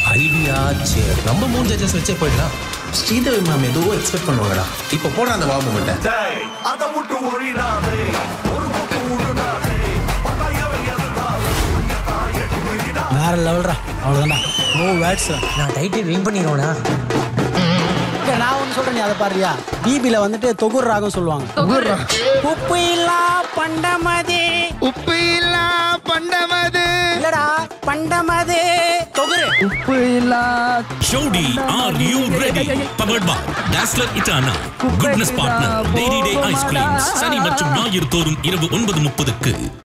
Idea சரி நம்ம மூணு ஜட்ஜஸ் வச்சே போயிடலாம் ஸ்ரீதேவி மேம் எதுவும் எக்ஸ்பெக்ட் பண்ணுவாங்கடா இப்போ போடுற அந்த வாபு மட்டும் டேய் அதை விட்டு ஒழிடாதே ஒரு பக்கம் விடுடாதே பட்டாயவை எதிர்த்தாலே வேற லெவல்ரா அவ்வளோதான்டா நோ வேர்ட்ஸ் நான் டைட்டில் வின் பண்ணிடுவேனா நான் ஒன்று சொல்றேன் நீ அதை பாருயா பிபில வந்துட்டு தொகுர் ராகம் சொல்லுவாங்க உப்பு இல்லா பண்டமது உப்பு இல்லா பண்டமது இல்லடா பண்டமது தொகுரு உப்பு இல்லா Shodi, are you ready? Powered by Dazzler Itana. Goodness Partner, Dairy Day Ice Creams. சனி மற்றும் ஞாயிறு தோறும் இரவு ஒன்பது முப்பதுக்கு